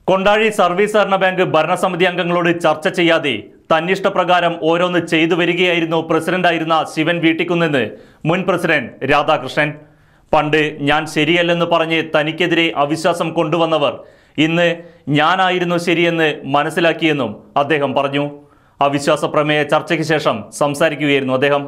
Kondazhy service സഹകരണ bank ഭരണസമിതി അംഗങ്ങളോട് ചർച്ച ചെയ്യാതെ തന്നിഷ്ടപ്രകാരം ഓരോന്ന് ചെയ്തു വരികയായിരുന്നു പ്രസിഡന്റായിരുന്ന ശിവൻ വീട്ടിക്കുന്നെന്ന് മുൻ പ്രസിഡന്റ് രാധാകൃഷ്ണൻ പണ്ട് ഞാൻ ശരിയല്ലെന്ന് പറഞ്ഞ് തനിക്കെതിരെ അവിശ്വാസം കൊണ്ടുവന്നവർ ഇന്ന് ഞാനായിരുന്നു ശരിയെന്ന് മനസ്സിലാക്കിയെന്നും അദ്ദേഹം പറഞ്ഞു അവിശ്വാസ പ്രമേയ ചർച്ചയ്ക്ക് ശേഷം സംസാരിക്കുകയായിരുന്നു അദ്ദേഹം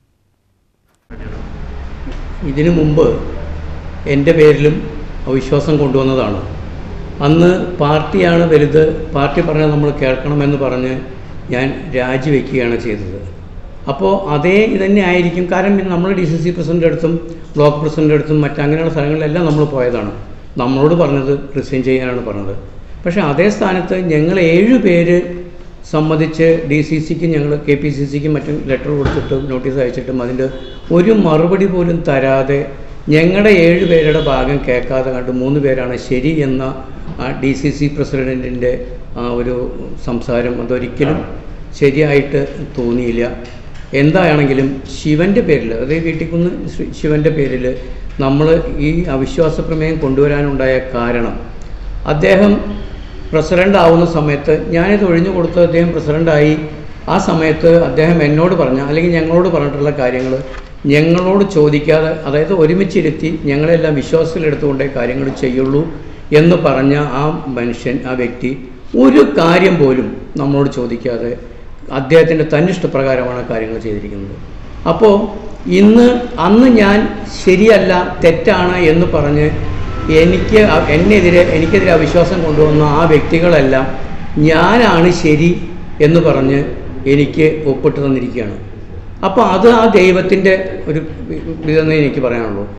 ഇതിനു മുമ്പ് എൻ്റെ പേരിലും അവിശ്വാസം കൊണ്ടുവന്നതാണ് അന്ന് പാർട്ടിയാണ് വലുത് പാർട്ടി പറഞ്ഞാൽ നമ്മൾ കേൾക്കണമെന്ന് പറഞ്ഞ് ഞാൻ രാജിവെക്കുകയാണ് ചെയ്തത് അപ്പോൾ അതേ ഇതന്നെ ആയിരിക്കും കാരണം പിന്നെ നമ്മൾ ഡി സി സി പ്രസിഡൻ്റെ അടുത്തും ബ്ലോക്ക് പ്രസിഡൻ്റെ അടുത്തും മറ്റങ്ങനെയുള്ള സ്ഥലങ്ങളിലെല്ലാം നമ്മൾ പോയതാണ് നമ്മളോട് പറഞ്ഞത് റിസൈൻ ചെയ്യാനാണ് പറഞ്ഞത് പക്ഷേ അതേ സ്ഥാനത്ത് ഞങ്ങൾ ഏഴ് പേര് സംബന്ധിച്ച് ഡി സി സിക്കും ഞങ്ങൾ കെ പി സി സിക്കും മറ്റും ലെറ്റർ കൊടുത്തിട്ടും നോട്ടീസ് അയച്ചിട്ടും അതിൻ്റെ ഒരു മറുപടി പോലും തരാതെ ഞങ്ങളുടെ ഏഴ് പേരുടെ ഭാഗം കേൾക്കാതെ കണ്ട് മൂന്ന് പേരാണ് ശരി എന്ന ആ ഡി സി സി പ്രസിഡൻറ്റിൻ്റെ ആ ഒരു സംസാരം അതൊരിക്കലും ശരിയായിട്ട് തോന്നിയില്ല എന്താണെങ്കിലും ശിവൻ്റെ പേരിൽ അതായത് വീട്ടിക്കുന്ന് ശ്രീ- ശിവൻ്റെ പേരിൽ നമ്മൾ ഈ അവിശ്വാസ പ്രമേയം കൊണ്ടുവരാനുണ്ടായ കാരണം അദ്ദേഹം പ്രസിഡൻ്റ് ആവുന്ന സമയത്ത് ഞാനിത് ഒഴിഞ്ഞു കൊടുത്ത് അദ്ദേഹം പ്രസിഡൻ്റായി ആ സമയത്ത് അദ്ദേഹം എന്നോട് പറഞ്ഞ അല്ലെങ്കിൽ ഞങ്ങളോട് പറഞ്ഞിട്ടുള്ള കാര്യങ്ങൾ ഞങ്ങളോട് ചോദിക്കാതെ അതായത് ഒരുമിച്ചിരുത്തി ഞങ്ങളെല്ലാം വിശ്വാസത്തിലെടുത്തുകൊണ്ടേ കാര്യങ്ങൾ ചെയ്യുള്ളൂ എന്ന് പറഞ്ഞ ആ മനുഷ്യൻ ആ വ്യക്തി ഒരു കാര്യം പോലും നമ്മളോട് ചോദിക്കാതെ അദ്ദേഹത്തിൻ്റെ തന്നിഷ്ടപ്രകാരമാണ് കാര്യങ്ങൾ ചെയ്തിരിക്കുന്നത് അപ്പോൾ ഇന്ന് അന്ന് ഞാൻ ശരിയല്ല തെറ്റാണ് എന്ന് പറഞ്ഞ് എനിക്ക് അ- എന്നെതിരെ എനിക്കെതിരെ അവിശ്വാസം കൊണ്ടുവന്ന ആ വ്യക്തികളെല്ലാം ഞാനാണ് ശരി എന്ന് പറഞ്ഞ് എനിക്ക് ഒപ്പിട്ട് തന്നിരിക്കുകയാണ് അപ്പോൾ അത് ആ ദൈവത്തിൻ്റെ ഒരു ഇതെന്നേ എനിക്ക് പറയാനുള്ളൂ